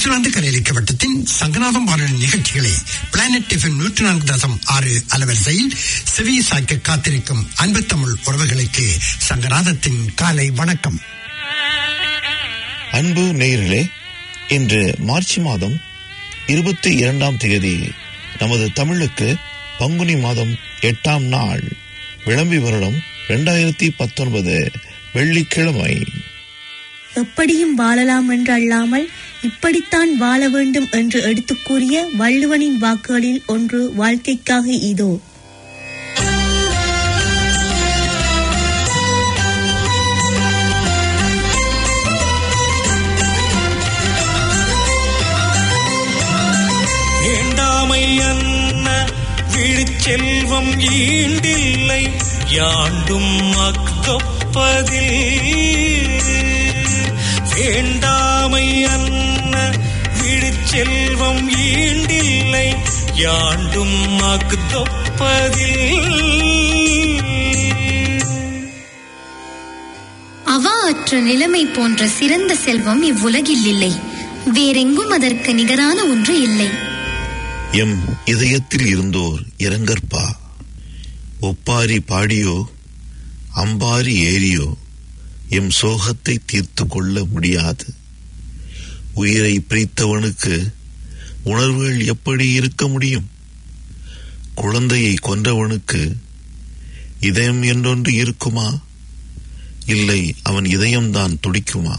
New Zealand கலையளிக்க வட்டத்தின் சங்கநாதம் வானொலி நிகழ்ச்சிகளை பிளானட் எஃப்எம் நூற்றி நான்கு தசம் ஆறு அலவரிசையில் செவி சாய்க்க காத்திருக்கும் அன்பு தமிழ் உறவுகளுக்கு சங்கநாதத்தின் காலை வணக்கம் அன்பு நேயர்களே இன்று மார்ச் மாதம் இருபத்தி இரண்டாம் தேதி நமது தமிழுக்கு பங்குனி மாதம் எட்டாம் நாள் விளம்பி வருடம் இரண்டாயிரத்தி பத்தொன்பது வெள்ளிக்கிழமை எப்படியும் வாழலாம் என்று அல்லாமல் இப்படித்தான் வாழ வேண்டும் என்று எடுத்துக் கூறிய வள்ளுவனின் வாக்குகளில் ஒன்று வாழ்க்கைக்காக இதோ வேண்டாமை அன்ன விழிச்செல்வம் ஈண்டில்லை யாண்டும் அக்கொப்பதில் வேண்டாமை அன்ன விழிச்செல்வம் ஈண்டில்லை யாண்டும் அக்தொப்பதில் அவா அற்ற நிலைமை போன்ற சிறந்த செல்வம் இவ்வுலகில் இல்லை வேறெங்கும் அதற்கு நிகரான ஒன்று இல்லை எம் இதயத்தில் இருந்தோர் இரங்கற்பா ஒப்பாரி பாடியோ அம்பாரி ஏறியோ எம் சோகத்தை தீர்த்து கொள்ள முடியாது உயிரை பிரித்தவனுக்கு உணர்வுகள் எப்படி இருக்க முடியும் குழந்தையை கொன்றவனுக்கு இதயம் என்றொன்று இருக்குமா இல்லை அவன் இதயம்தான் துடிக்குமா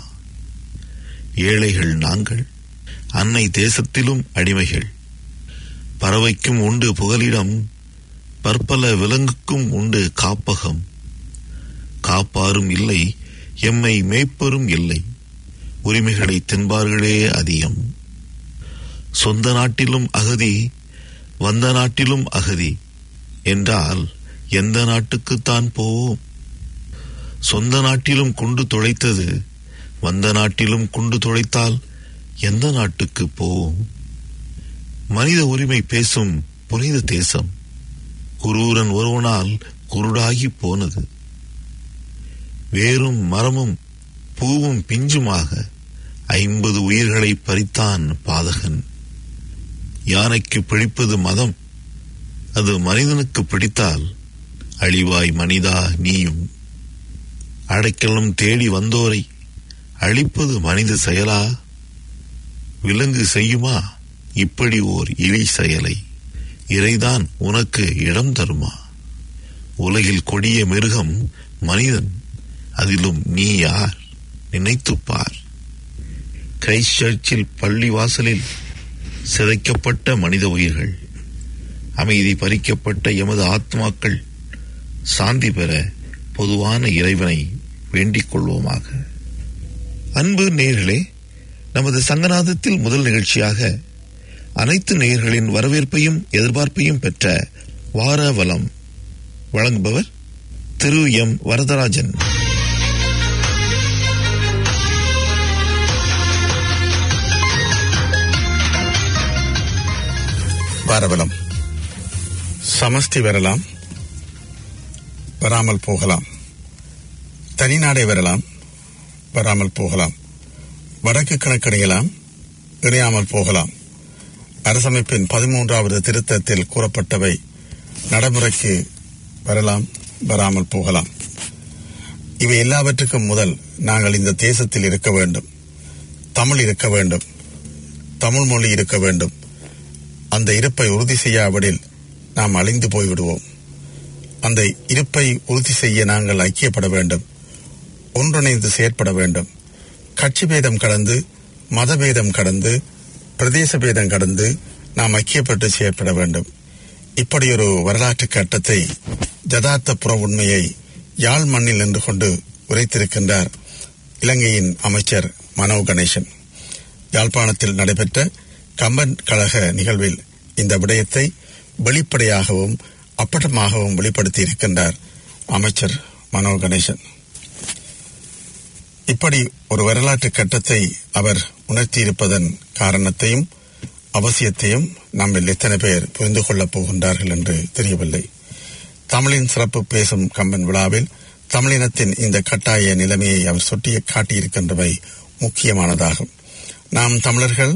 ஏழைகள் நாங்கள் அன்னை தேசத்திலும் அடிமைகள் பறவைக்கும் உண்டு புகலிடம் பற்பல விலங்குக்கும் உண்டு காப்பகம் காப்பாரும் இல்லை எம்மை மேய்ப்பரும் இல்லை உரிமைகளை தின்பார்களே அதிகம் சொந்த நாட்டிலும் அகதி வந்த நாட்டிலும் அகதி என்றால் எந்த நாட்டுக்குத்தான் போவோம் சொந்த நாட்டிலும் குண்டு துளைத்தது வந்த நாட்டிலும் குண்டு துளைத்தால் எந்த நாட்டுக்கு போவோம் மனித உரிமை பேசும் புனித தேசம் குரூரன் ஒருவனால் குருடாகி போனது வேரும் மரமும் பூவும் பிஞ்சுமாக ஐம்பது உயிர்களை பறித்தான் பாதகன் யானைக்கு பிடிப்பது மதம் அது மனிதனுக்கு பிடித்தால் அழிவாய் மனிதா நீயும் அடைக்கலம் தேடி வந்தோரை அழிப்பது மனித செயலா விலங்கு செய்யுமா இப்படி ஓர் இழி செயலை இறைதான் உனக்கு இடம் தருமா உலகில் கொடிய மிருகம் மனிதன் அதிலும் நீ யார் நினைத்துப் பார் கிரைஸ்ட் சர்ச்சில் பள்ளி வாசலில் சிதைக்கப்பட்ட மனித உயிர்கள் அமைதி பறிக்கப்பட்ட எமது ஆத்மாக்கள் சாந்தி பெற பொதுவான இறைவனை வேண்டிக் கொள்வோமாக அன்பு நேயர்களே நமது சங்கநாதத்தில் முதல் நிகழ்ச்சியாக அனைத்து நேயர்களின் வரவேற்பையும் எதிர்பார்ப்பையும் பெற்ற வார வலம் வழங்குபவர் திரு எம் வரதராஜன் வரவலம் சமஷ்டி வரலாம் வராமல் போகலாம் தனிநாடே வரலாம் வராமல் போகலாம் வடக்கு கணக்கடையலாம் இணையாமல் போகலாம் அரசமைப்பின் பதிமூன்றாவது திருத்தத்தில் கூறப்பட்டவை நடைமுறைக்கு வரலாம் வராமல் போகலாம் இவை எல்லாவற்றுக்கும் முதல் நாங்கள் இந்த தேசத்தில் இருக்க வேண்டும் தமிழ் இருக்க வேண்டும் தமிழ் மொழி இருக்க வேண்டும் அந்த இருப்பை உறுதி செய்யாவிடில் நாம் அழிந்து போய்விடுவோம் அந்த இருப்பை உறுதி செய்ய நாங்கள் ஐக்கியப்பட வேண்டும் ஒன்றிணைந்து செயற்பட வேண்டும் கட்சி பேதம் கடந்து மதபேதம் கடந்து பிரதேச பேதம் கடந்து நாம் ஐக்கியப்பட்டு செயற்பட வேண்டும் இப்படி ஒரு வரலாற்று கட்டத்தை ஜதார்த்த புற உண்மையை யாழ் மண்ணில் நின்று கொண்டு உரைத்திருக்கின்றார் இலங்கையின் அமைச்சர் மனோ கணேசன் யாழ்ப்பாணத்தில் நடைபெற்ற கம்பன் கழக நிகழ்வில் இந்த விடயத்தை வெளிப்படையாகவும் அப்பட்டமாகவும் வெளிப்படுத்தி இருக்கின்றார் அமைச்சர் மனோ கணேசன் இப்படி ஒரு வரலாற்று கட்டத்தை அவர் உணர்த்தியிருப்பதன் காரணத்தையும் அவசியத்தையும் நம்மில் எத்தனை பேர் புரிந்து கொள்ளப் போகின்றார்கள் என்று தெரியவில்லை தமிழின் சிறப்பு பேசும் கம்பன் விழாவில் தமிழினத்தின் இந்த கட்டாய நிலைமையை அவர் சுட்டிய காட்டியிருக்கின்றவை முக்கியமானதாகும் நாம் தமிழர்கள்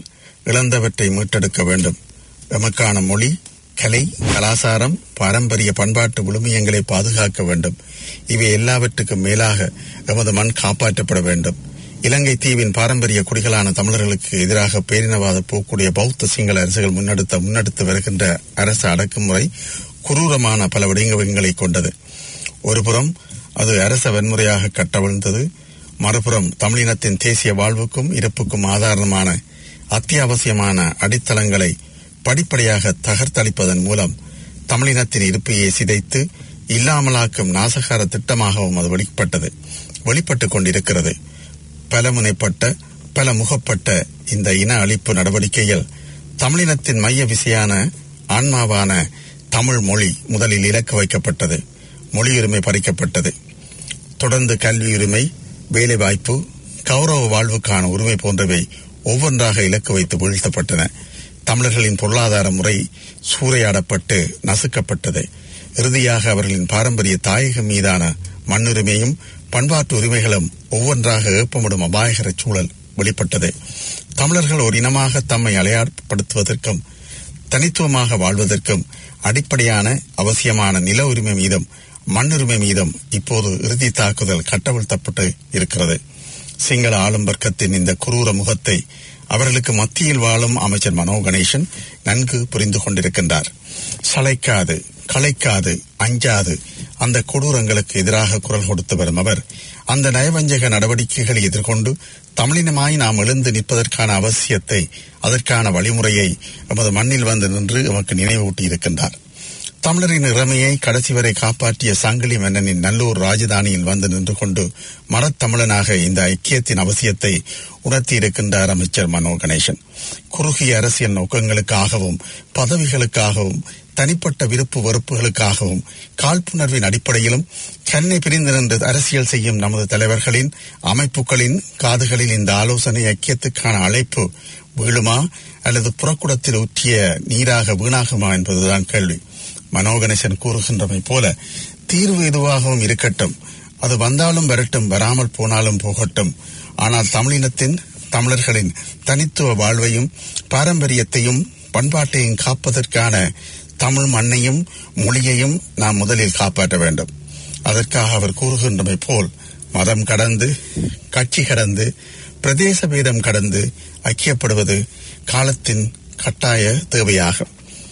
இழந்தவற்றை மீட்டெடுக்க வேண்டும் எமக்கான மொழி கலை கலாசாரம் பாரம்பரிய பண்பாட்டு விழுமியங்களை பாதுகாக்க வேண்டும் இவை எல்லாவற்றுக்கும் மேலாக எமது மண் காப்பாற்றப்பட வேண்டும் இலங்கை தீவின் பாரம்பரிய குடிகளான தமிழர்களுக்கு எதிராக பேரினவாத போக்குடைய பௌத்த சிங்கள அரசுகள் முன்னெடுத்த முன்னெடுத்து வருகின்ற அரசு அடக்குமுறை குரூரமான பல விடயங்களை கொண்டது ஒருபுறம் அது அரச வன்முறையாக கட்டவிழ்ந்தது மறுபுறம் தமிழினத்தின் தேசிய வாழ்வுக்கும் இறப்புக்கும் ஆதாரமான அத்தியாவசியமான அடித்தளங்களை படிப்படியாக தகர்த்தளிப்பதன் மூலம் தமிழினத்தின் இருப்பையை சிதைத்து இல்லாமலாக்கும் நாசகார திட்டமாகவும் அது வெளிப்பட்டது வெளிப்பட்டுக் கொண்டிருக்கிறது பலமுனைப்பட்ட பல முகப்பட்ட இந்த இன அழிப்பு நடவடிக்கையில் தமிழினத்தின் மைய விசையான ஆன்மாவான தமிழ் மொழி முதலில் இலக்கு வைக்கப்பட்டது மொழியுரிமை பறிக்கப்பட்டது தொடர்ந்து கல்வி உரிமை வேலைவாய்ப்பு கௌரவ வாழ்வுக்கான உரிமை போன்றவை ஒவ்வொன்றாக இலக்கு வைத்து வீழ்த்தப்பட்டன தமிழர்களின் பொருளாதார முறை சூறையாடப்பட்டு நசுக்கப்பட்டது இறுதியாக அவர்களின் பாரம்பரிய தாயகம் மீதான மண்ணுரிமையும் பண்பாட்டு உரிமைகளும் ஒவ்வொன்றாக ஏப்பமிடும் அபாயகர சூழல் வெளிப்பட்டது தமிழர்கள் ஒரு இனமாக தம்மை அலையாடுபடுத்துவதற்கும் தனித்துவமாக வாழ்வதற்கும் அடிப்படையான அவசியமான நில உரிமை மீதும் மண்ணுரிமை மீதும் இப்போது இறுதி தாக்குதல் கட்டவிழ்த்தப்பட்டு இருக்கிறது சிங்கள ஆளும் வர்க்கத்தின் இந்த குரூர முகத்தை அவர்களுக்கு மத்தியில் வாழும் அமைச்சர் மனோ கணேசன் நன்கு புரிந்து கொண்டிருக்கின்றார் சளைக்காது களைக்காது அஞ்சாது அந்த கொடூரங்களுக்கு எதிராக குரல் கொடுத்து வரும் அவர் அந்த நயவஞ்சக நடவடிக்கைகளை எதிர்கொண்டு தமிழினமாய் நாம் எழுந்து நிற்பதற்கான அவசியத்தை அதற்கான வழிமுறையை எமது மண்ணில் வந்து நின்று எமக்கு நினைவூட்டி இருக்கின்றார் தமிழரின் இறமையை கடைசி வரை காப்பாற்றிய சங்கிலி மன்னனின் நல்லூர் ராஜதானியில் வந்து நின்று கொண்டு மரத்தமிழனாக இந்த ஐக்கியத்தின் அவசியத்தை உணர்த்தியிருக்கின்றார் அமைச்சர் மனோ கணேசன் குறுகிய அரசியல் நோக்கங்களுக்காகவும் பதவிகளுக்காகவும் தனிப்பட்ட விருப்பு வெறுப்புகளுக்காகவும் காழ்ப்புணர்வின் அடிப்படையிலும் கண்ணை பிரிந்து நின்று அரசியல் செய்யும் நமது தலைவர்களின் அமைப்புகளின் காதுகளில் இந்த ஆலோசனை ஐக்கியத்துக்கான அழைப்பு வீழுமா அல்லது புறக்குடத்தில் ஊற்றிய நீராக வீணாகுமா என்பதுதான் கேள்வி மனோகணேசன் கூறுகின்றமை போல தீர்வு எதுவாகவும் இருக்கட்டும் அது வந்தாலும் வரட்டும் வராமல் போனாலும் போகட்டும் ஆனால் தமிழினத்தின் தமிழர்களின் தனித்துவ வாழ்வையும் பாரம்பரியத்தையும் பண்பாட்டையும் காப்பதற்கான தமிழ் மண்ணையும் மொழியையும் நாம் முதலில் காப்பாற்ற வேண்டும் அதற்காக அவர் கூறுகின்றமை போல் மதம் கடந்து கட்சி கடந்து பிரதேச பேதம் கடந்து ஐக்கியப்படுவது காலத்தின் கட்டாய தேவையாகும்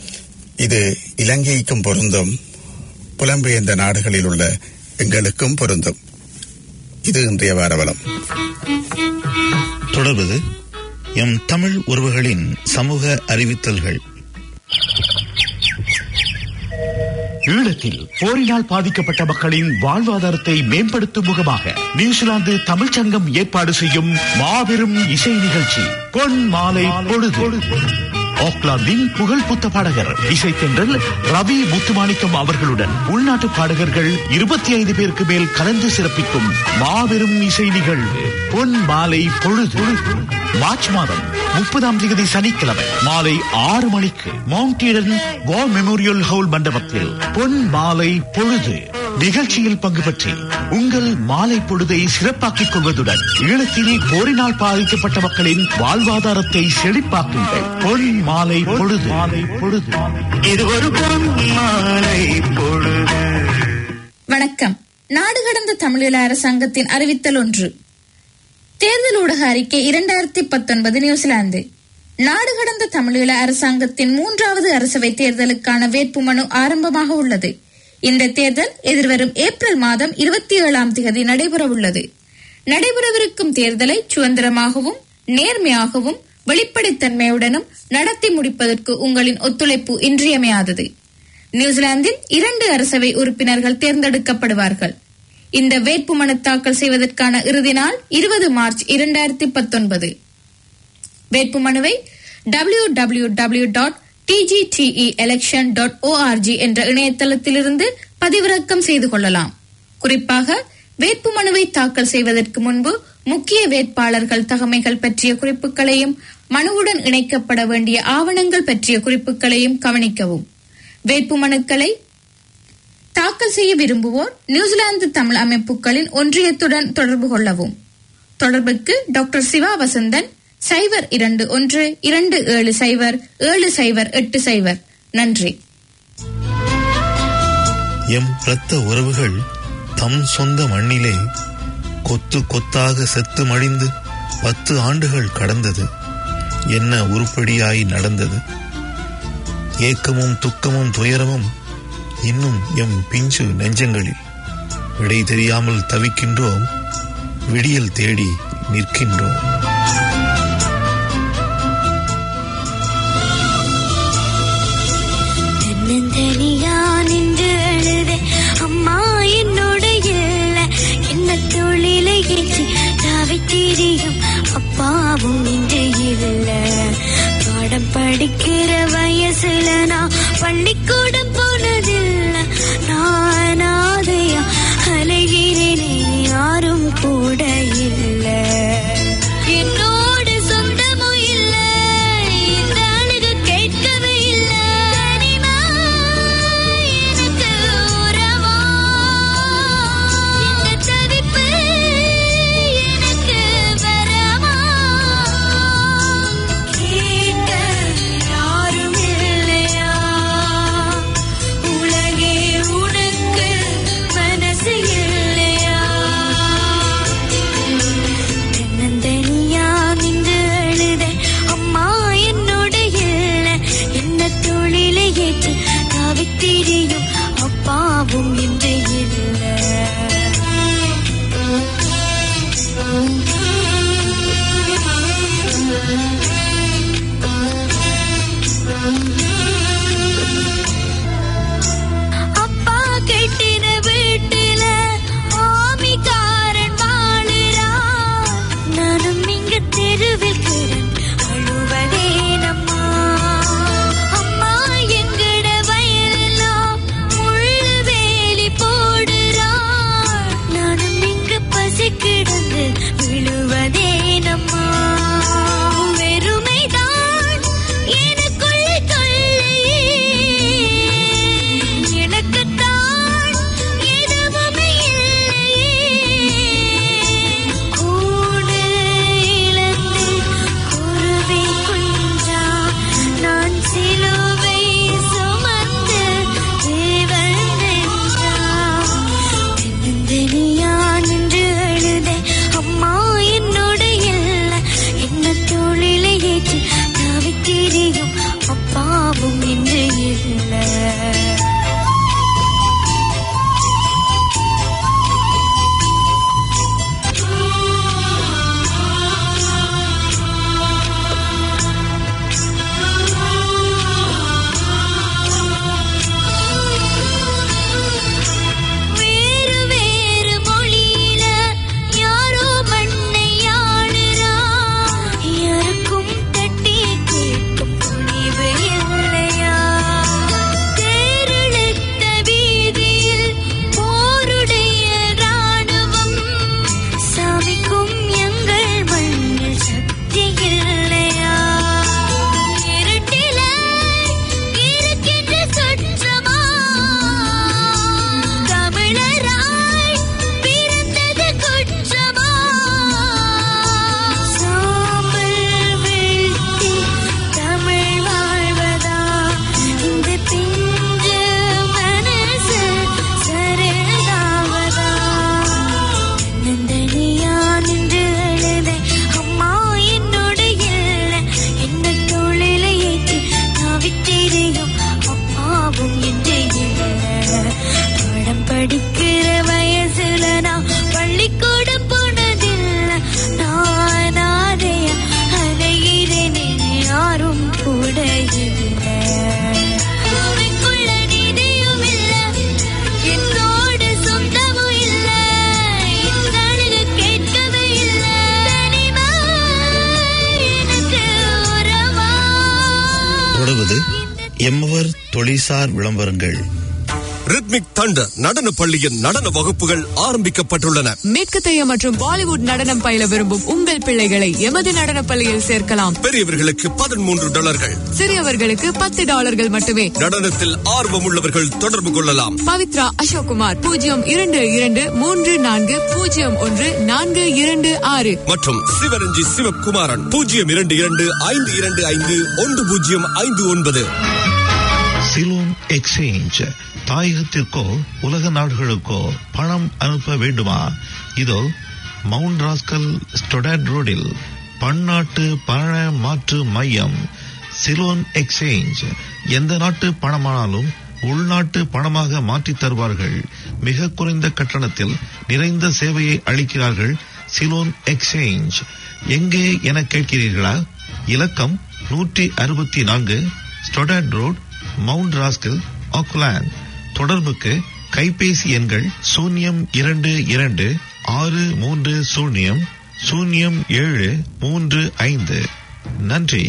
இது இலங்கைக்கும் பொருந்தும் புலம்பெயர்ந்த நாடுகளில் உள்ள எங்களுக்கும் பொருந்தும் இது இன்றைய வாரவலம் தொடர்வது எம் தமிழ் உறவுகளின் சமூக அறிவித்தல்கள் ஈழத்தில் போரினால் பாதிக்கப்பட்ட மக்களின் வாழ்வாதாரத்தை மேம்படுத்தும் முகமாக நியூசிலாந்து தமிழ்ச் சங்கம் ஏற்பாடு செய்யும் மாபெரும் இசை நிகழ்ச்சி பொன் மாலை பொழுது ஆக்லாந்தின் புகழ் புத்த பாடகர் இசைத்தென்றல் ரவி முத்துமாணிக்கம் அவர்களுடன் உள்நாட்டு பாடகர்கள் இருபத்தி ஐந்து பேருக்கு மேல் கலந்து சிறப்பிக்கும் மாபெரும் இசை நிகழ்வு பொன் மாலை பொழுது மார்ச் மாதம் முப்பதாம் தேதி சனிக்கிழமை மாலை ஆறு மணிக்கு மவுண்டீடன் வார் மெமோரியல் ஹவுல் மண்டபத்தில் பொன் மாலை பொழுது நிகழ்ச்சியில் பங்கு பெற்றி உங்கள் மாலை பொழுதை சிறப்பாக்கிக் கொள்வதுடன் ஈழத்தில் போரினால் பாதிக்கப்பட்ட மக்களின் வாழ்வாதாரத்தை செழிப்பாக்குங்கள் பொன் மாலை பொழுது மாலை பொழுது இது ஒரு பொன் மாலை பொழுது வணக்கம் நாடு கடந்த தமிழீழ அரசாங்கத்தின் அறிவித்தல் ஒன்று தேர்தல் ஊடக அறிக்கை இரண்டாயிரத்தி பத்தொன்பது நியூசிலாந்து நாடு கடந்த தமிழீழ அரசாங்கத்தின் மூன்றாவது அரசவை தேர்தலுக்கான வேட்புமனு ஆரம்பமாக உள்ளது இந்த தேர்தல் எதிர்வரும் ஏப்ரல் மாதம் இருபத்தி ஏழாம் தேதி நடைபெறவுள்ளது நடைபெறவிருக்கும் தேர்தலை சுதந்திரமாகவும் நேர்மையாகவும் வெளிப்படைத்தன்மையுடனும் நடத்தி முடிப்பதற்கு உங்களின் ஒத்துழைப்பு இன்றியமையாதது நியூசிலாந்தில் இரண்டு அரசவை உறுப்பினர்கள் தேர்ந்தெடுக்கப்படுவார்கள் இந்த வேட்புமனு தாக்கல் செய்வதற்கான இறுதி நாள் இருபது மார்ச் இரண்டாயிரத்தி பத்தொன்பது வேட்புமனுவை W W W dot TGTE election dot ORG என்ற இணையதளத்திலிருந்து பதிவிறக்கம் செய்து கொள்ளலாம் குறிப்பாக வேட்புமனுவை தாக்கல் செய்வதற்கு முன்பு முக்கிய வேட்பாளர்கள் தகமைகள் பற்றிய குறிப்புகளையும் மனுவுடன் இணைக்கப்பட வேண்டிய ஆவணங்கள் பற்றிய குறிப்புகளையும் கவனிக்கவும் வேட்புமனுக்களை தாக்கல் செய்ய விரும்புவோர் நியூசிலாந்து தமிழ் அமைப்புகளின் ஒன்றியத்துடன் தொடர்பு கொள்ளவும் தொடர்புக்கு டாக்டர் சிவா வசந்தன் சைபர் இரண்டு ஒன்று இரண்டு ஏழு சைபர் ஏழு சைபர் எட்டு சைபர் நன்றி எம் இரத்த உறவுகள் தம் சொந்த மண்ணிலே கொத்து கொத்தாக செத்து மடிந்து பத்து ஆண்டுகள் கடந்தது என்ன உருப்படியாய் நடந்தது ஏக்கமும் துக்கமும் துயரமும் இன்னும் எம் பிஞ்சு நெஞ்சங்களில் விடை தெரியாமல் தவிக்கின்றோம் விடியல் தேடி நிற்கின்றோம் தென்னந்தனியா நின்று அழுதே அம்மா என்னோட இல்ல என்ன தொழிலை ஏற்றி தாவி திரியும் அப்பாவும் இன்று இல்ல பாடம் படிக்கிற வயசுல நான் பள்ளிக்கூடம் போனதில்ல நான் ஆதையா அலைகிறேனே யாரும் கூட இல்ல என்னோட சொந்தமும் இல்ல இந்த அழுகு கேட்கவே இல்ல தனிமா எனக்கு உறவா இந்த தவிப்பு எனக்கு வரமா கேட்க யாரும் இல்லையா உலகே உனக்கு மனசு இல்லையா தென்னந்தனியா நின்று அழுதே அம்மா என்னோட இல்ல என்ன தொழிலை ஏற்று தவித்திரியும் அப்பாவும் இன்று அப்பா கெட்டின வீட்டுல ஆமிக்காரன் வாழுறான் நானும் இங்க தெருவில் கிடன் அழுவதே நம்மா அம்மா எங்கட வயலெல்லாம் முள்ளு வேலி போடுறான் நானும் இங்க பசி கிடந்து விழுவதே நம்மா வெறுமைதான் எனக்குள் தொல்லையே எனக்குத்தான் எதுவுமே இல்லையே கூடு இழந்து குருவி குஞ்சா நான் சிலுவை சுமந்து தேவன் நெஞ்சா தென்னந்தனியா நின்று அழுதே அம்மா என்னோட இல்ல என்ன தொழிலை ஏற்றி தவித்திரியும் அப்பாவும் இன்று இல்லை வேறு வேறு மொழியில யாரோ மண்ணை ஆளுறா யாருக்கும் தட்டி கேட்கும் துணிவு இல்லையா தேரெழுத்த வீதியில் போருடைய ராணுவம் சாமிக்கும் எங்கள் மண்ணில் சக்தி இல்லையா இருட்டில இருக்கின்ற சுற்றமா தமிழராய் பிறந்தது குற்றமா சாம்பல் வீழ்த்தி தமிழ் வாழ்வதா இந்த பிஞ்சு மனசு சரிதாவதா நந்தனியா நின்று அழுதே அம்மா என்னோட இல்ல என்ன தொழிலை ஏற்றி தவித்திரியும் அப்பாவும் என்று இல்ல பாடம் படிக்கிற வயசுல நான் பள்ளிக்கூடம் போனதில்ல நான் ஆதையா அலைகிறேனே யாரும் கூட இல்ல பூமிக்குள்ள நிதியும் இல்ல என்னோட சொந்தமும் இல்ல இந்த அழுகு கேட்கவே இல்ல தனிமா எனக்கு உறவா தொடர்வது எம்மவர் தொழில்சார் விளம்பரங்கள் ரித்மிக் தண்டர் நடன பள்ளியின் நடன வகுப்புகள் ஆரம்பிக்கப்பட்டுள்ளன மேற்கத்தைய மற்றும் பாலிவுட் நடனம் பயில விரும்பும் உங்கள் பிள்ளைகளை எமது நடனப் பள்ளியில் சேர்க்கலாம் பெரியவர்களுக்கு பதிமூன்று டாலர்கள் சிறியவர்களுக்கு பத்து டாலர்கள் மட்டுமே நடனத்தில் ஆர்வமுள்ளவர்கள் தொடர்பு கொள்ளலாம் பவித்ரா அசோக்குமார் பூஜ்ஜியம் இரண்டு இரண்டு மூன்று நான்கு பூஜ்ஜியம் ஒன்று நான்கு இரண்டு ஆறு மற்றும் சிவரஞ்சி சிவகுமாரன் பூஜ்ஜியம் இரண்டு இரண்டு ஐந்து இரண்டு ஐந்து ஒன்று பூஜ்ஜியம் ஐந்து ஒன்பது சிலோன் எக்ஸ்சேஞ்ச் தாயகத்திற்கோ உலக நாடுகளுக்கோ பணம் அனுப்ப வேண்டுமா இதோ மவுண்ட் ராஸ்கல் ஸ்டொடாட் ரோடில் பன்னாட்டு பண மாற்று மையம் சிலோன் எக்ஸ்சேஞ்ச் எந்த நாட்டு பணமானாலும் உள்நாட்டு பணமாக மாற்றித் தருவார்கள் மிக குறைந்த கட்டணத்தில் நிறைந்த சேவையை அளிக்கிறார்கள் சிலோன் எக்ஸ்சேஞ்ச் எங்கே என கேட்கிறீர்களா இலக்கம் நூற்றி அறுபத்தி நான்கு Stoddard road Mount Roskill Auckland தொடர்புக்கு கைபேசி எண்கள் சூன்யம் இரண்டு இரண்டு ஆறு மூன்று சூன்யம் சூன்யம் ஏழு மூன்று ஐந்து நன்றி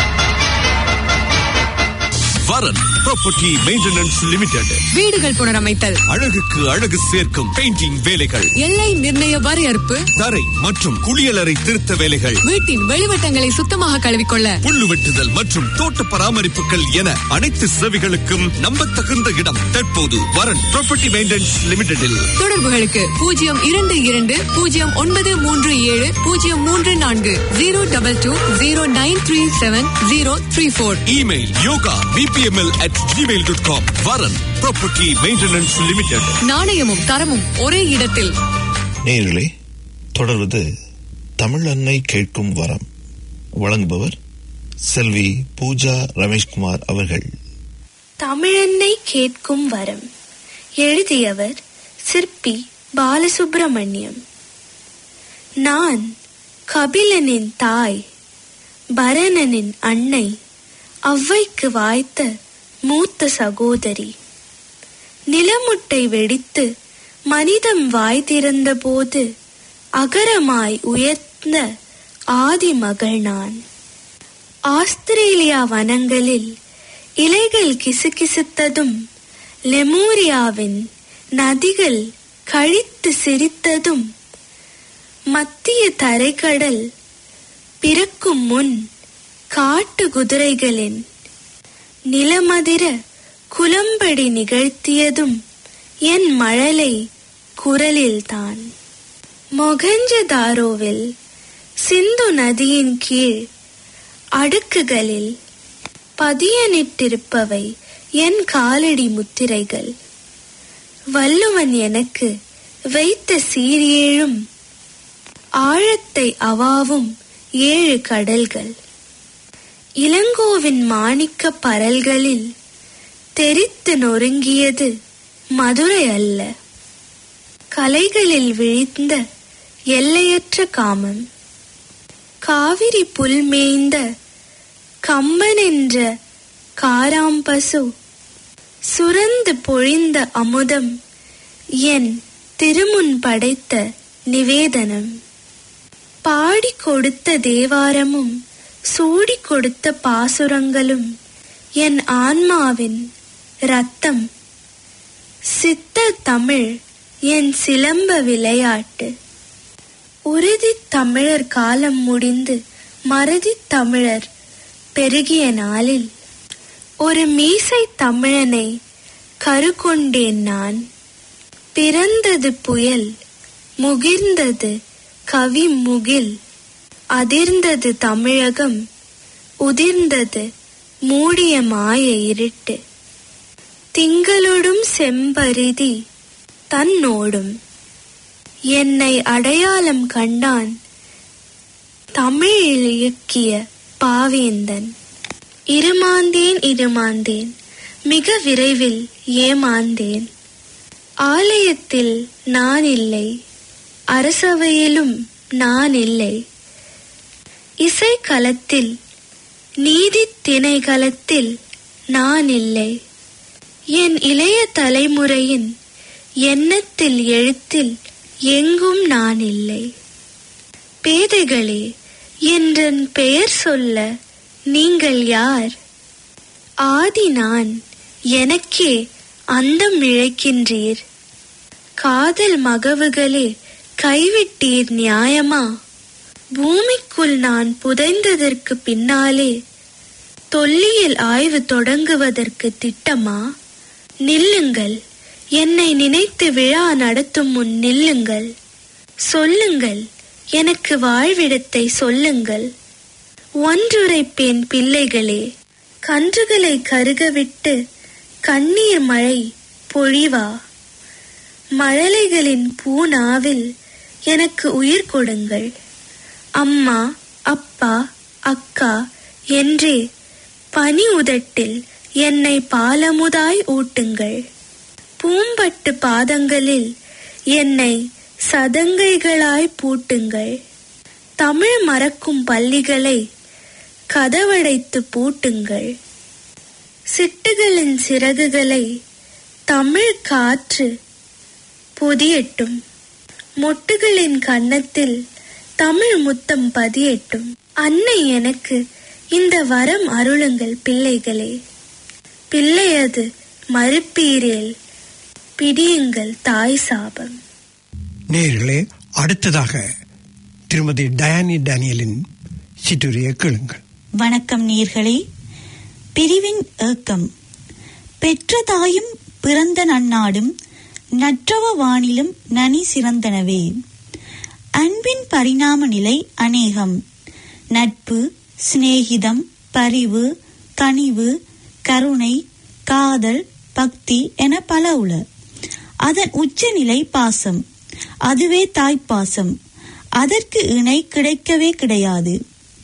வரன் ப்ராப்பர்ட்டி மெயின்டெனன்ஸ் லிமிடெட் வீடுகள் புனரமைத்தல் அழகுக்கு அழகு சேர்க்கும் பெயிண்டிங் வேலைகள் எல்லை நிர்ணய வரையறுப்பு தரை மற்றும் குளியலறை திருத்த வேலைகள் வீட்டின் வெளிவட்டங்களை சுத்தமாக கழுவிக்கொள்ள புல்லு வெட்டுதல் மற்றும் தோட்ட பராமரிப்புகள் என அனைத்து சேவைகளுக்கும் நம்பத்தகுந்த இடம் தற்போது வரன் ப்ராப்பர்ட்டி மெயின்டெனன்ஸ் லிமிடெடில் தொடர்புகளுக்கு பூஜ்ஜியம் இரண்டு இரண்டு பூஜ்ஜியம் ஒன்பது மூன்று ஏழு பூஜ்ஜியம் மூன்று நான்கு zero double two zero nine three seven zero three four email yoga PBML at Gmail dot com Varan property maintenance limited நாணயமும் தரமும் ஒரே இடத்தில் நேயர்களே தொடர்வது தமிழ் அன்னை கேட்கும் வரம் வழங்குபவர் செல்வி பூஜா ரமேஷ்குமார் அவர்கள் தமிழெண்ணை கேட்கும் வரம் எழுதியவர் சிற்பி பாலசுப்பிரமணியம் நான் கபிலனின் தாய் பரணனின் அன்னை அவ்வைக்கு வாய்த்த மூத்த சகோதரி நிலமுட்டை வெடித்து மனிதம் வாய் திறந்தபோது அகரமாய் உயர்ந்த ஆதி மகள் நான் ஆஸ்திரேலியா வனங்களில் இலைகள் கிசுகிசுத்ததும் லெமூரியாவின் நதிகள் கழித்து சிரித்ததும் மத்திய தரைக்கடல் பிறக்கும் முன் காட்டு குதிரைகளின் நிலமதிர குலம்படி நிகழ்த்தியதும் என் மழலை குரலில்தான் மொகஞ்சதாரோவில் சிந்து நதியின் கீழ் அடுக்குகளில் பதியனிட்டிருப்பவை என் காலடி முத்திரைகள் வள்ளுவன் எனக்கு வைத்த சீரியேழும் ஆழத்தை அவாவும் ஏழு கடல்கள் இளங்கோவின் மாணிக்க பரல்களில் தெரித்து நொறுங்கியது மதுரை அல்ல கலைகளில் விழிந்த எல்லையற்ற காமம் காவிரி புல் மேய்ந்த கம்பன் என்ற காராம்பசு சுரந்து பொழிந்த அமுதம் என் திருமுன் படைத்த நிவேதனம் பாடி கொடுத்த தேவாரமும் சூடி கொடுத்த பாசுரங்களும் என் ஆன்மாவின் ரத்தம் சித்த தமிழ் என் சிலம்ப விளையாட்டு உறுதி தமிழர் காலம் முடிந்து மறதி தமிழர் பெருகிய நாளில் ஒரு மீசை தமிழனை கருக்கொண்டேன் நான் பிறந்தது புயல் முகிர்ந்தது கவி முகில் அதிர்ந்தது தமிழகம் உதிர்ந்தது மூடிய மாய இருட்டு திங்களொடும் செம்பரிதி தன்னோடும் என்னை அடையாளம் கண்டான் தமிழில் இயக்கிய பாவேந்தன் இருமாந்தேன் இருமாந்தேன் மிக விரைவில் ஏமாந்தேன் ஆலயத்தில் நான் இல்லை அரசவையிலும் நான் இல்லை இசைக்களத்தில் நீதி திணைக்களத்தில் நான் இல்லை என் இளைய தலைமுறையின் எண்ணத்தில் எழுத்தில் எங்கும் நான் இல்லை பேதைகளே என்றன் பெயர் சொல்ல நீங்கள் யார் ஆதி நான் எனக்கே அந்தம் இழைக்கின்றீர் காதல் மகவுகளே கைவிட்டீர் நியாயமா பூமிக்குள் நான் புதைந்ததற்கு பின்னாலே தொல்லியல் ஆய்வு தொடங்குவதற்கு திட்டமா நில்லுங்கள் என்னை நினைத்து விழா நடத்தும் முன் நில்லுங்கள் சொல்லுங்கள் எனக்கு வாழ்விடத்தை சொல்லுங்கள் ஒன்றுரைப்பேன் பிள்ளைகளே கன்றுகளை கருகவிட்டு கண்ணீர் மழை பொழிவா மழலைகளின் பூனாவில் எனக்கு உயிர் கொடுங்கள் அம்மா அப்பா அக்கா என்றே பனி உதட்டில் என்னை பாலமுதாய் ஊட்டுங்கள் பூம்பட்டு பாதங்களில் என்னை சதங்கைகளாய் பூட்டுங்கள் தமிழ் மறக்கும் பள்ளிகளை கதவடைத்து பூட்டுங்கள் சிட்டுகளின் சிறகுகளை தமிழ் காற்று பொதியட்டும் மொட்டுகளின் கன்னத்தில் தமிழ் முத்தம் பதியட்டும் அன்னை எனக்கு இந்த வரம் அருளுங்கள் பிள்ளைகளே பிள்ளையது மறுப்பீரேல் பிடியுங்கள் தாய் சாபம் நேர்களே அடுத்ததாக திருமதி டயானி டேனியலின் சிற்றுரையை கேளுங்கள் வணக்கம் நீர்களே பிரிவின் ஏக்கம் பெற்ற தாயும் பிறந்த நன்னாடும் நற்றவ வானிலும் நனி சிறந்தனவே அன்பின் பரிணாம நிலை அநேகம் நட்பு சிநேகிதம் பரிவு கனிவு கருணை காதல் பக்தி என பல உள அதன் உச்சநிலை பாசம் அதுவே தாய்ப்பாசம் அதற்கு இணை கிடைக்கவே கிடையாது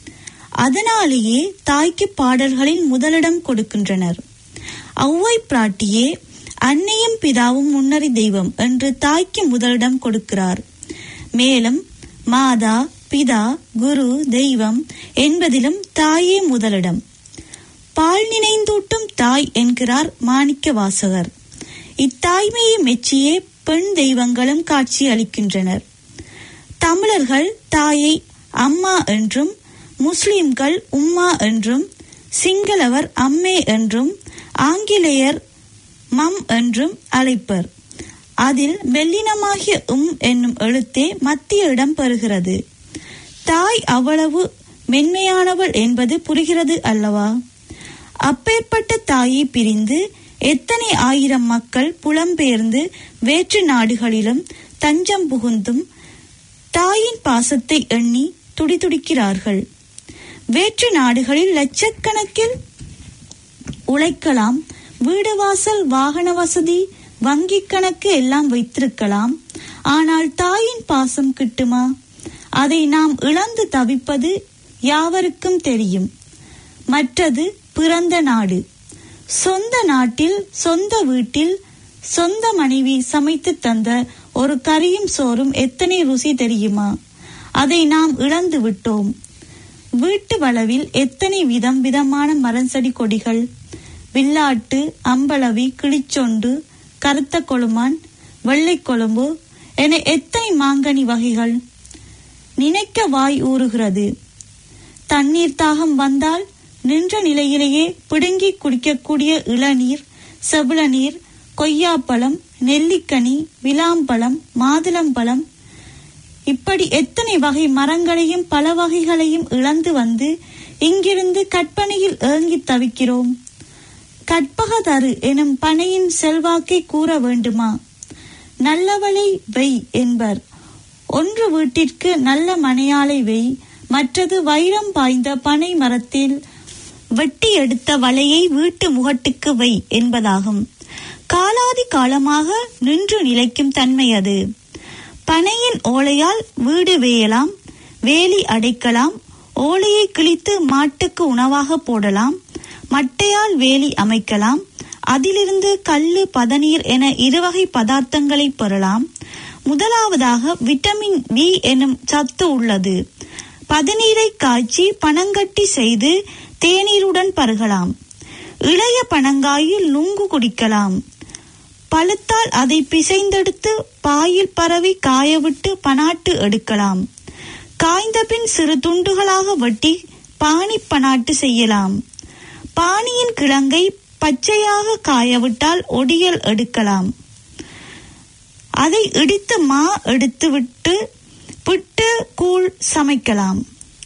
அதனாலேயே தாய்க்கு பாடல்களில் முதலிடம் கொடுக்கின்றனர் ஔவை பிராட்டியே அன்னையும் பிதாவும் முன்னறி தெய்வம் என்று தாய்க்கு முதலிடம் கொடுக்கிறார் மேலும் மாதா பிதா குரு தெய்வம் என்பதிலும் தாயே முதலிடம் பால் நினைந்தூட்டும் தாய் என்கிறார் மாணிக்க வாசகர் இத்தாய்மையை மெச்சியே பெண் தெய்வங்களும் காட்சி அளிக்கின்றனர் தமிழர்கள் தாயை அம்மா என்றும் முஸ்லிம்கள் உம்மா என்றும் சிங்களவர் அம்மே என்றும் ஆங்கிலேயர் மம் என்றும் அழைப்பர் அதில் வெள்ளினமாகிய உம் என்னும் எழுத்தே மத்திய இடம் பெறுகிறது தாய் அவ்வளவு மென்மையானவள் என்பது புரிகிறது அல்லவா அப்பேற்பட்ட தாயை பிரிந்து எத்தனை ஆயிரம் மக்கள் புலம்பெயர்ந்து வேற்று நாடுகளிலும் தஞ்சம் புகுந்தும் தாயின் பாசத்தை எண்ணி துடிதுடிக்கிறார்கள் வேற்று நாடுகளில் லட்சக்கணக்கில் உழைக்கலாம் வீடு வாசல் வாகன வசதி வங்கி கணக்கு எல்லாம் வைத்திருக்கலாம் ஆனால் தாயின் பாசம் கிட்டுமா அதை நாம் இழந்து தவிப்பது யாவருக்கும் தெரியும் மற்றது பிறந்த நாடு சொந்த நாட்டில் சொந்த வீட்டில் சொந்த மனைவி சமைத்து தந்த ஒரு கறியும் சோறும் எத்தனை ருசி தெரியுமா அதை நாம் இழந்து விட்டோம் வீட்டு வளவில் எத்தனை விதம் விதமான மரஞ்செடி கொடிகள் வில்லாட்டு அம்பளவி கிளிச்சொண்டு கருத்த கொழுமான் வெள்ளை கொழும்பு என எத்தனை மாங்கனி வகைகள் நினைக்க வாய் ஊறுகிறது தண்ணீர் தாகம் வந்தால் நின்ற நிலையிலேயே பிடுங்கி குடிக்கக்கூடிய இளநீர் செவிளநீர் கொய்யாப்பழம் நெல்லிக்கனி விளாம்பழம் மாதுளம்பழம் இப்படி எத்தனை வகை மரங்களையும் பல வகைகளையும் இழந்து வந்து இங்கிருந்து கற்பனையில் ஏங்கி தவிக்கிறோம் கற்பகதரு எனும் பனையின் செல்வாக்கை கூற வேண்டுமா நல்லவளை வெய் என்பர் ஒன்று வீட்டிற்கு நல்ல மனையாளை வெய் மற்றது வைரம் பாய்ந்த பனை மரத்தில் வெட்டி எடுத்த வலையை வீட்டு முகட்டுக்கு வை என்பதாகும் காலாதி காலமாக நின்று நிலைக்கும் தன்மை அது பனையின் ஓலையால் வீடு வேயலாம் வேலி அடைக்கலாம் ஓலையை கிழித்து மாட்டுக்கு உணவாக போடலாம் மட்டையால் வேலி அமைக்கலாம் அதிலிருந்து கல்லு பதநீர் என இருவகை பதார்த்தங்களை பெறலாம் முதலாவதாக விட்டமின் பி எனும் சத்து உள்ளது பதநீரை காய்ச்சி பனங்கட்டி செய்து தேநீருடன் பருகலாம் இளைய பனங்காயில் நுங்கு குடிக்கலாம் பழுத்தால் அதை பிசைந்தெடுத்து பாயில் பரவி காயவிட்டு பனாட்டு எடுக்கலாம் காய்ந்த பின் சிறு துண்டுகளாக வெட்டி பாணி பனாட்டு செய்யலாம் பாணியின் கிழங்கை பச்சையாக காயவிட்டால் ஒடியல் எடுக்கலாம் அதை இடித்து மா எடுத்து விட்டு புட்டு கூழ் சமைக்கலாம்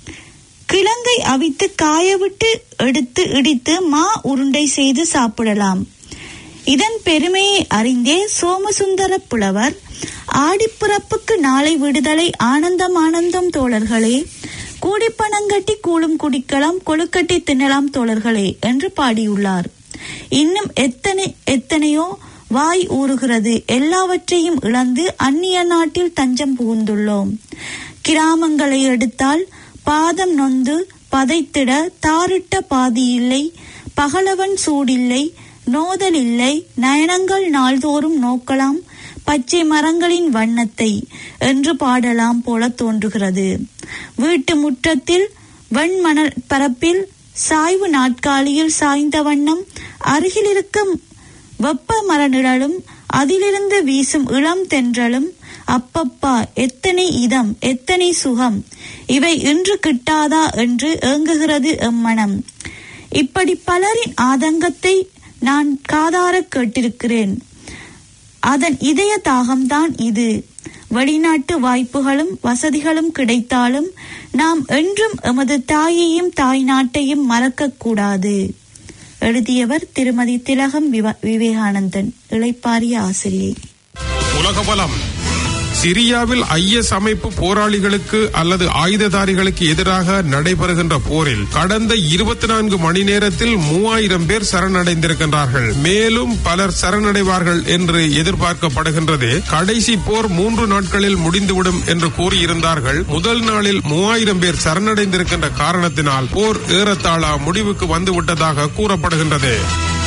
கிழங்கை அவித்து காயவிட்டு எடுத்து இடித்து மா உருண்டை செய்து சாப்பிடலாம் இதன் பெருமையை அறிந்தே சோமசுந்தர புலவர் ஆடிப்பிறப்புக்கு நாளை விடுதலை ஆனந்தம் ஆனந்தம் தோழர்களே கூடிப்பணங்கட்டி கூழும் குடிக்கலாம் கொழுக்கட்டை தின்னலாம் தோழர்களே என்று பாடியுள்ளார் இன்னும் எத்தனை எத்தனையோ வாய் ஊறுகிறது எல்லாவற்றையும் இழந்து அந்நிய நாட்டில் தஞ்சம் புகுந்துள்ளோம் கிராமங்களை எடுத்தால் பாதம் நொந்து பதைத்திட தாரிட்ட பாதி இல்லை பகலவன் சூடில்லை நோதல் இல்லை நயனங்கள் நாள்தோறும் நோக்கலாம் பச்சை மரங்களின் வண்ணத்தை என்று பாடலாம் போல தோன்றுகிறது வீட்டு முற்றத்தில் வெண்மணல் பரப்பில் சாய்வு நாட்காலியில் சாய்ந்த வண்ணம் அருகில் இருக்கும் வெப்ப மரநிழலும் அதிலிருந்து வீசும் இளம் தென்றலும் அப்பப்பா எத்தனை இதம் எத்தனை சுகம் இவை இன்று கிட்டாதா என்று ஏங்குகிறது எம்மனம் இப்படி பலரின் ஆதங்கத்தை நான் காதார கேட்டிருக்கிறேன் அதன் இதய தாகம்தான் இது வெளிநாட்டு வாய்ப்புகளும் வசதிகளும் கிடைத்தாலும் நாம் என்றும் எமது தாயையும் தாய் நாட்டையும் மறக்கக்கூடாது எழுதியவர் திருமதி திலகம் விவ- விவேகானந்தன் இளைப்பாரிய ஆசிரியை உலக பலம் சிரியாவில் ஐஎஸ் அமைப்பு போராளிகளுக்கு அல்லது ஆயுததாரிகளுக்கு எதிராக நடைபெறுகின்ற போரில் கடந்த இருபத்தி நான்கு மணி நேரத்தில் மூவாயிரம் பேர் சரணடைந்திருக்கின்றார்கள் மேலும் பலர் சரணடைவார்கள் என்று எதிர்பார்க்கப்படுகின்றது கடைசி போர் மூன்று நாட்களில் முடிந்துவிடும் என்று கூறியிருந்தார்கள் முதல் நாளில் மூவாயிரம் பேர் சரணடைந்திருக்கின்ற காரணத்தினால் போர் ஏறத்தாழ முடிவுக்கு வந்துவிட்டதாக கூறப்படுகின்றது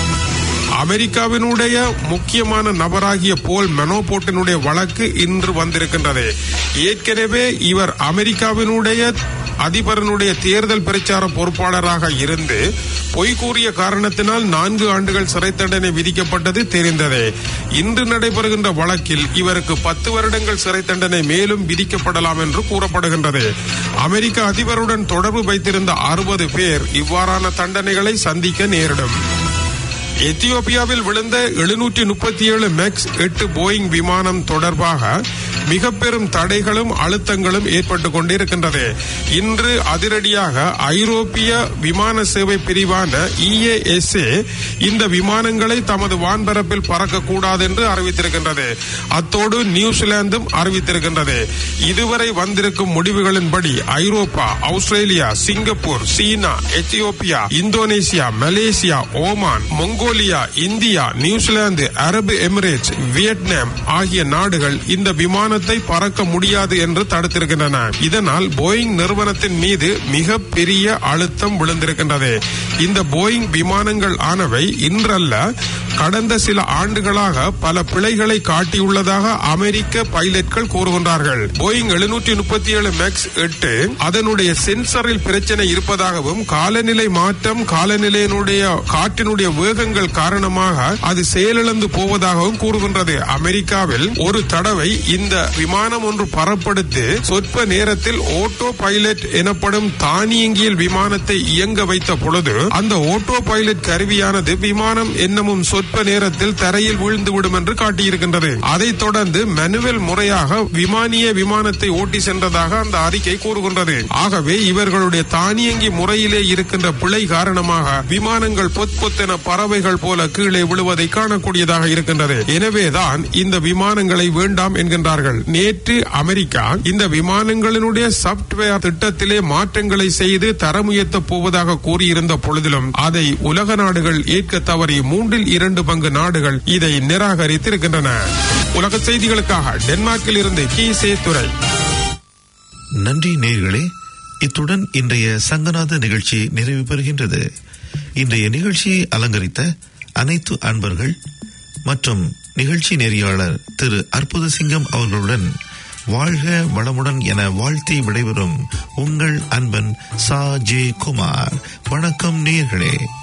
அமெரிக்காவினுடைய முக்கியமான நபராகிய போல் மெனோபோட்டினுடைய வழக்கு இன்று வந்திருக்கின்றது ஏற்கனவே இவர் அமெரிக்காவினுடைய அதிபரனுடைய தேர்தல் பிரச்சார பொறுப்பாளராக இருந்து பொய் கூறிய காரணத்தினால் நான்கு ஆண்டுகள் சிறை தண்டனை விதிக்கப்பட்டது தெரிந்ததே இன்று நடைபெறுகின்ற வழக்கில் இவருக்கு பத்து வருடங்கள் சிறை தண்டனை மேலும் விதிக்கப்படலாம் என்று கூறப்படுகின்றது அமெரிக்க அதிபருடன் தொடர்பு வைத்திருந்த அறுபது பேர் இவ்வாறான தண்டனைகளை சந்திக்க நேரிடும் எத்தியோப்பியாவில் விழுந்த எழுநூற்றி முப்பத்தி ஏழு மேக்ஸ் எட்டு போயிங் விமானம் தொடர்பாக மிக பெரும் தடைகளும் அழுத்தங்களும் ஏற்பட்டுக் கொண்டிருக்கின்றது இன்று அதிரடியாக ஐரோப்பிய விமான சேவை பிரிவான இஏஎஸ்ஏ இந்த விமானங்களை தமது வான்பரப்பில் பறக்கக்கூடாது என்று அறிவித்திருக்கின்றது அத்தோடு நியூசிலாந்தும் அறிவித்திருக்கின்றது இதுவரை வந்திருக்கும் முடிவுகளின்படி ஐரோப்பா Australia Singapore China Ethiopia Indonesia Malaysia Oman Mongolia India New Zealand Arab Emirates Vietnam ஆகிய நாடுகள் இந்த விமானத்தை பறக்க முடியாது என்று தடுத்திருக்கின்றன இதனால் போயிங் நிறுவனத்தின் மீது மிக பெரிய அழுத்தம் விழுந்திருக்கின்றது இந்த போயிங் விமானங்கள் ஆனவை இன்றல்ல கடந்த சில ஆண்டுகளாக பல பிழைகளை காட்டியுள்ளதாக அமெரிக்க பைலட்கள் கூறுகின்றார்கள் போயிங் எழுநூற்றி முப்பத்தி ஏழு மேக்ஸ் எட்டு அதனுடைய சென்சரில் பிரச்சனை இருப்பதாகவும் காலநிலை மாற்றம் காலநிலையினுடைய காற்றினுடைய வேகங்கள் காரணமாக அது செயலிழந்து போவதாகவும் கூறுகின்றது அமெரிக்காவில் ஒரு தடவை இந்த விமானம் ஒன்று பரப்படுத்து சொற்ப நேரத்தில் ஓட்டோ பைலட் எனப்படும் தானியங்கியல் விமானத்தை இயங்க வைத்த பொழுது அந்த ஓட்டோ பைலட் கருவியானது விமானம் என்னமும் சொற்ப நேரத்தில் தரையில் வீழ்ந்துவிடும் என்று காட்டியிருக்கின்றது அதைத் தொடர்ந்து மேனுவல் முறையாக விமானிய விமானத்தை ஓட்டி சென்றதாக அந்த அறிக்கை கூறுகின்றது ஆகவே இவர்களுடைய தானியங்கி முறையிலே இருக்கின்ற பிழை காரணமாக விமானங்கள் பொத் பொத்தென பறவைகள் போல கீழே விழுவதை காணக்கூடியதாக இருக்கின்றது எனவேதான் இந்த விமானங்களை வேண்டாம் என்கின்றார்கள் நேற்று அமெரிக்கா இந்த விமானங்களினுடைய சாப்ட்வேர் திட்டத்திலே மாற்றங்களை செய்து தரம் உயர்த்தப் போவதாக கூறியிருந்த பொழுதிலும் அதை உலக நாடுகள் ஏற்க தவறி மூன்றில் இரண்டு பங்கு நாடுகள் இதை நிராகரித்திருக்கின்றன உலக செய்திகளுக்காக டென்மார்க்கில் இருந்து கி சேத்துரை நன்றி நேயர்களே இத்துடன் இன்றைய சங்கநாத நிகழ்ச்சி நிறைவு பெறுகின்றது இன்றைய நிகழ்ச்சியை அலங்கரித்த அனைத்து அன்பர்கள் மற்றும் நிகழ்ச்சி நெறியாளர் திரு அற்புத சிங்கம் அவர்களுடன் வாழ்க வளமுடன் என வாழ்த்தி விடைபெறும் உங்கள் அன்பன் சா ஜே குமார் வணக்கம் நேயர்களே